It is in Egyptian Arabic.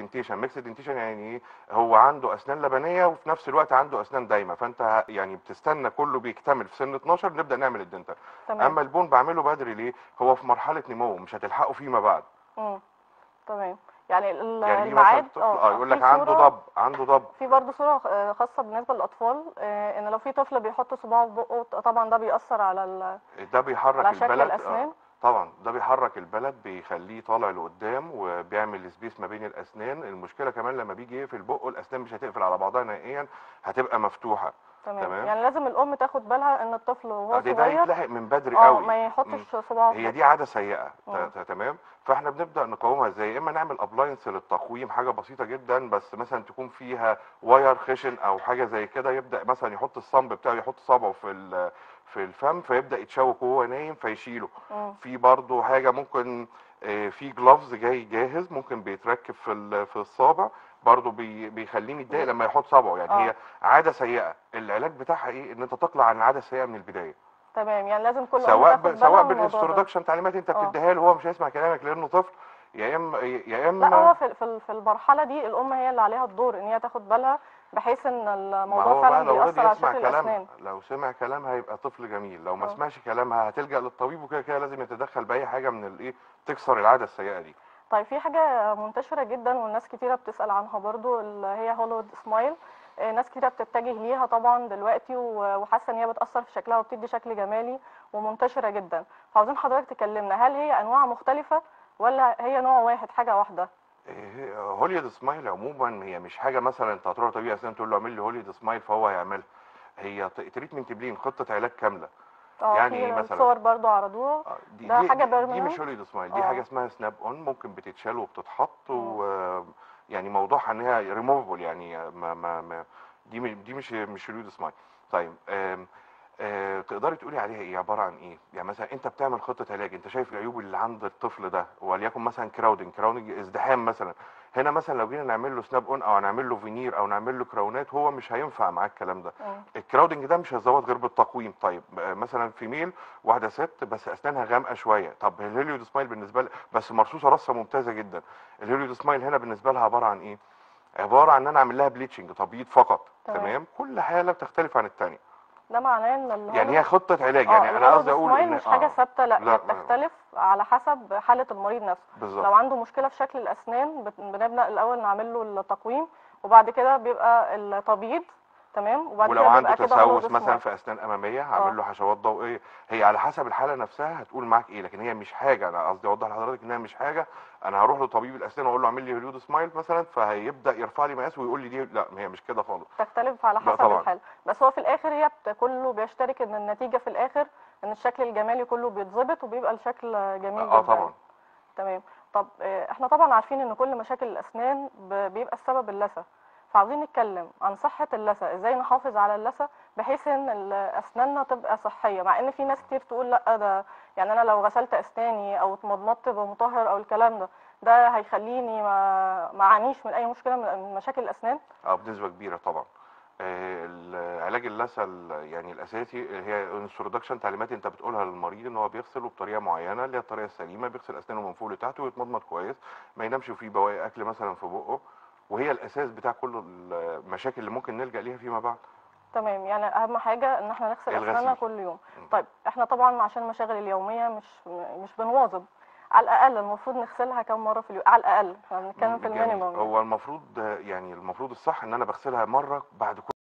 دنتيشن ميكس دنتيشن يعني ايه هو عنده اسنان لبنيه وفي نفس الوقت عنده اسنان دايمه فانت ه- يعني بتستنى كله بيكتمل في سن 12 نبدا نعمل الدنتال تمام اما البون بعمله بدري ليه هو في مرحله نمو مش هتلحقه فيما بعد مم. تمام يعني ال- يعني ليه مثلا الميعاد الطفل اه يقول لك في عنده صورة- ضب عنده ضب في برضه صورة آه، خاصة بالنسبة للأطفال آه، إن لو في طفل بيحط صباعه في بقه طبعا ده بيأثر على ال- ده بيحرك على شكل البلد الأسنان طبعا ده بيحرك البلد بيخليه طالع لقدام وبيعمل سبيس ما بين الاسنان المشكله كمان لما بيجي يقفل بقه الاسنان مش هتقفل على بعضها نهائيا هتبقى مفتوحه تمام. تمام. يعني لازم الأم تاخد بالها إن الطفل وهو ده, ده صغير يتلحق من بدري اه قوي ما يحطش صباعه في هي بقه. دي عاده سيئه ت- مم. ت- تمام فاحنا بنبدا نقاومها ازاي يا اما نعمل ابلاينس للتقويم حاجه بسيطه جدا بس مثلا تكون فيها واير خشن او حاجه زي كده يبدا مثلا يحط الصنب بتاعه يحط صابعه في ال- في الفم فيبدا يتشوك وهو نايم فيشيله مم. في برضو حاجه ممكن آه، في جلافز جاي جاهز ممكن بيتركب في ال- في الصابع برضو بي بيخليه متضايق لما يحط صابعه يعني آه. هي عاده سيئه العلاج بتاعها ايه ان انت تطلع عن العاده السيئه من البدايه تمام يعني لازم كل أم سواء تاخد ب... بالها سواء من الموضوع ده. بالانسترودكشن تعليمات انت آه. بتديها له هو مش هيسمع كلامك لانه طفل يا اما يا اما لا هو في في في المرحلة دي الأم هي اللي عليها الدور إن هي تاخد بالها بحيث إن ما الموضوع هو بقى فعلا لو بيأثر رضي على يسمع شكل كلامها الأسنان لو سمع كلامها هيبقى طفل جميل لو ما آه. سمعش كلامها هتلجأ للطبيب وكده كده لازم يتدخل بأي حاجة من الايه تكسر العادة السيئة دي طيب في حاجة منتشرة جدا والناس كتيرة بتسأل عنها برضو اللي هي هوليوود سمايل آه، ناس كتيرة بتتجه ليها طبعا دلوقتي و- وحاسة ان هي بتأثر في شكلها وبتدي شكل جمالي ومنتشرة جدا فعاوزين حضرتك تكلمنا هل هي أنواع مختلفة ولا هي نوع واحد حاجة واحدة؟ إيه، هوليود سمايل عموما هي مش حاجة مثلا انت هتروح طبيب اسنان تقول له اعمل لي هوليود سمايل فهو هيعملها هي تريتمنت بلين خطة علاج كاملة اه يعني في إيه مثلا؟ الصور برضو عرضوها آه، دي ده دي, حاجة دي, دي permanent؟ مش هوليود سمايل دي آه. حاجة اسمها سناب اون ممكن بتتشال وبتتحط و يعني موضوعها ان هي ريموفبل يعني ما ما ما دي مش دي مش مش هوليود سمايل طيب آم آه تقدري تقولي عليها ايه عباره عن ايه يعني مثلا انت بتعمل خطه علاج انت شايف العيوب اللي عند الطفل ده وليكن مثلا كراودنج كراودنج ازدحام مثلا هنا مثلا لو جينا نعمل له سناب اون او نعمل له فينير او نعمل له كراونات هو مش هينفع معاه الكلام ده مم. الكراودنج ده مش هيظبط غير بالتقويم طيب آه، مثلا فيميل واحده ست بس اسنانها غامقه شويه طب الهيليود سمايل بالنسبه لها بس مرصوصه رصه ممتازه جدا الهيليود سمايل هنا بالنسبه لها عباره عن ايه عباره عن ان انا اعمل لها بليتشنج تبييض فقط تمام. تمام كل حاله بتختلف عن الثانيه ده معناه ان ال يعني هي خطه علاج اه يعني انا الهوليود قصدي اقول سمايل ان مش حاجة آه، ثابتة لا, لا، هي بتختلف على حسب حالة المريض نفسه لو بالظبط عنده مشكلة في شكل الأسنان بت- بنبدأ الأول نعمل له التقويم وبعد كده بيبقى التبييض تمام وبعد ولو كده عنده بيبقى كده تسوس هوليود مثلا سمايل. في اسنان اماميه آه. هعمل له حشوات ضوئيه هي على حسب الحاله نفسها هتقول معاك ايه لكن هي مش حاجه انا قصدي اوضح لحضرتك انها مش حاجه انا هروح لطبيب الاسنان واقول له اعمل لي هوليود سمايل مثلا فهيبدا يرفع لي مقاس ويقول لي دي لا هي مش كده خالص تختلف على لا حسب طبعاً. الحالة بس هو في الآخر هي بت- كله بيشترك إن النتيجة في الآخر إن الشكل الجمالي كله بيتظبط وبيبقى الشكل جميل اه جدا طبعا تمام طب آه، احنا طبعا عارفين ان كل مشاكل الاسنان ب- بيبقى السبب اللثه فعاوزين نتكلم عن صحه اللثه ازاي نحافظ على اللثه بحيث ان ال- اسناننا تبقى صحيه مع ان في ناس كتير تقول لا ده يعني انا لو غسلت اسناني او اتمضمضت بمطهر او الكلام ده ده هيخليني ما ما اعانيش من اي مشكله من من مشاكل الاسنان اه بنسبه كبيره طبعا آه، ال- علاج اللثه ال- يعني الاساسي هي انسترودكشن تعليمات انت بتقولها للمريض ان هو بيغسله بطريقه معينه اللي هي الطريقه السليمه بيغسل اسنانه من فوق لتحت ويتمضمض كويس ما ينامش فيه بواقي اكل مثلا في بقه وهي الاساس بتاع كل المشاكل اللي ممكن نلجا ليها فيما بعد تمام يعني اهم حاجه ان احنا نغسل الغسيل. اسناننا كل يوم م. طيب احنا طبعا عشان المشاغل اليوميه مش مش بنواظب على الاقل المفروض نغسلها كم مره في اليوم على الاقل احنا بنتكلم في جميل. المينيموم يعني. هو المفروض آه، يعني المفروض الصح ان انا بغسلها مره بعد كل